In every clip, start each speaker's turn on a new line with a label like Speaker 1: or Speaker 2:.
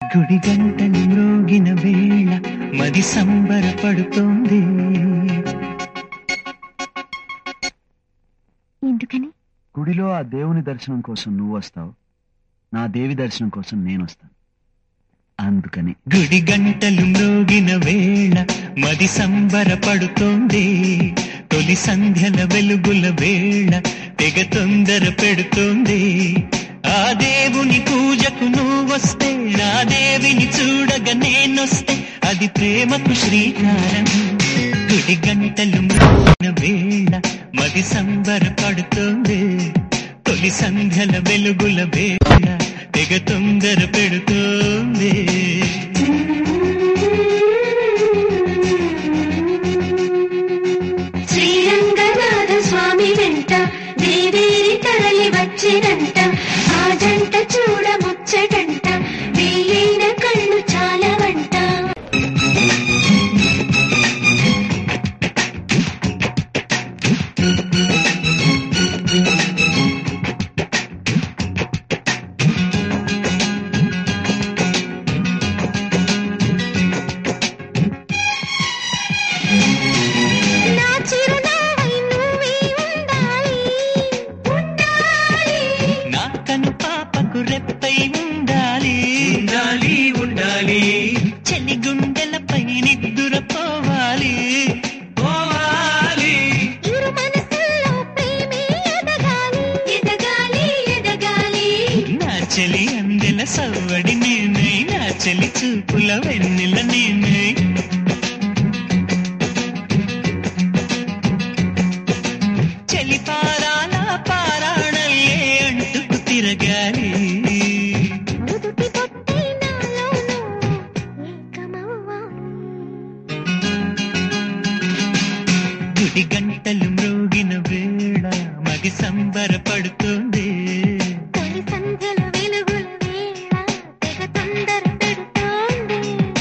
Speaker 1: గుడి గంటలు మ్రోగిన వేళ మది సంబరపడుతోంది
Speaker 2: ఎందుకని
Speaker 3: గుడిలో ఆ దేవుని దర్శనం కోసం నువ్వు వస్తావు నా దేవి దర్శనం కోసం నేను వస్తాను అందుకని
Speaker 1: గుడి గంటలు మ్రోగిన వేళ మది సంబరపడుతోంది తొలి సంధ్యల వెలుగుల వేళ తెగ తొందర పెడుతోంది ఆ దేవుని పూజకు నువ్వొస్తే నా దేవిని చూడగా నేనొస్తే అది ప్రేమకు శ్రీకారం గుడి గంటలు మ్రోగిన వేళ మది సంబరపడుతోంది తొలి సంధ్యల వెలుగుల వేళ తెగ తొందర పెడుతోంది
Speaker 2: శ్రీరంగనాథ స్వామి వెంట దేవేరి తరలి వచ్చినంట ఆ జంట చూడ ముచ్చటంట వీలైన కళ్ళు చాలవంట నా చిరునవ్వై నువ్వే ఉండాలి ఉండాలి
Speaker 1: నా కను పాపకు రెప్పై ఉండాలి ఉండాలి ఉండాలి చెలి గుండెలపై నిద్దుర పోవాలి పోవాలి
Speaker 2: ఇరు మనసుల్లో ప్రేమే ఎదగాలి ఎదగాలి ఎదగాలి
Speaker 1: నా చెలి అందెల సవ్వడి నేనై నా చెలి చూపుల వెన్నెల నేనై చెలి పారాల పారాణల్లే అంటుకు తిరగాలి
Speaker 2: మృదుటి పొట్టై నాలోనూ ఏకమవ్వాలి
Speaker 1: గుడి గంటలు మ్రోగిన వేళ మది సంబరపడుతుంది
Speaker 2: తొలి సంధ్యల వెలుగుల వేళ తెగ తొందర పెడుతోంది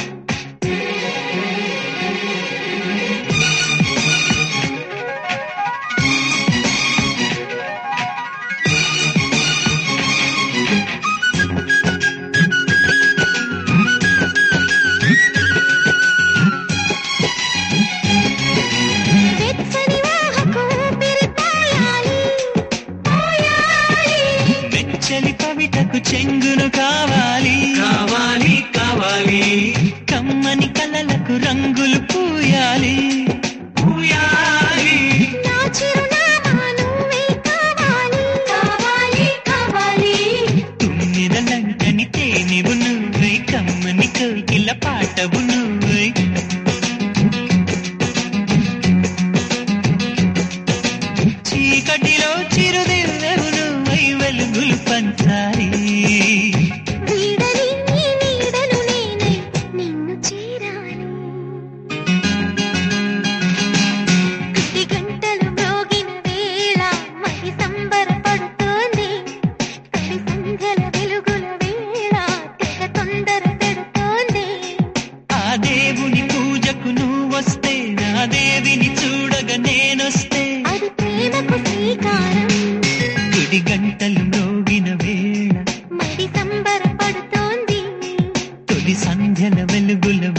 Speaker 2: వెచ్చని వాహకు ఊపిరి పోయాలి పోయాలి
Speaker 1: వెచ్చలి పవిటకు చెంగును కావాలి కావాలి కావాలి కమ్మని కలలకు రంగులు పూయాలి పూయాలి
Speaker 2: నా చిరునామా నువ్వే కావాలి కావాలి కావాలి
Speaker 1: తుమ్మిదలంటని తేనివు నువ్వై కమ్మని కోకిల పాటవు నువ్వై చీకటిలో చిరుదివ్వెవు నువ్వై వెలుగులు పంచాలి
Speaker 2: వీడని నీ నీడను నేనై నిన్ను చేరాలి గుడి గంటలు మ్రోగిన వేళ మది సంబరపడుతోంది తొలి సంధ్యల వెలుగుల వేళ తెగ తొందర పెడుతోంది
Speaker 1: ఆ దేవుని పూజకు నువ్వొస్తే నా దేవిని చూడగా నేనొస్తే
Speaker 2: అది ప్రేమకు శ్రీకారం
Speaker 1: గుడి గంటలు మ్రోగిన వేళ
Speaker 2: మది సంబరపడుతోంది
Speaker 1: తొలి సంధ్యల వెలుగుల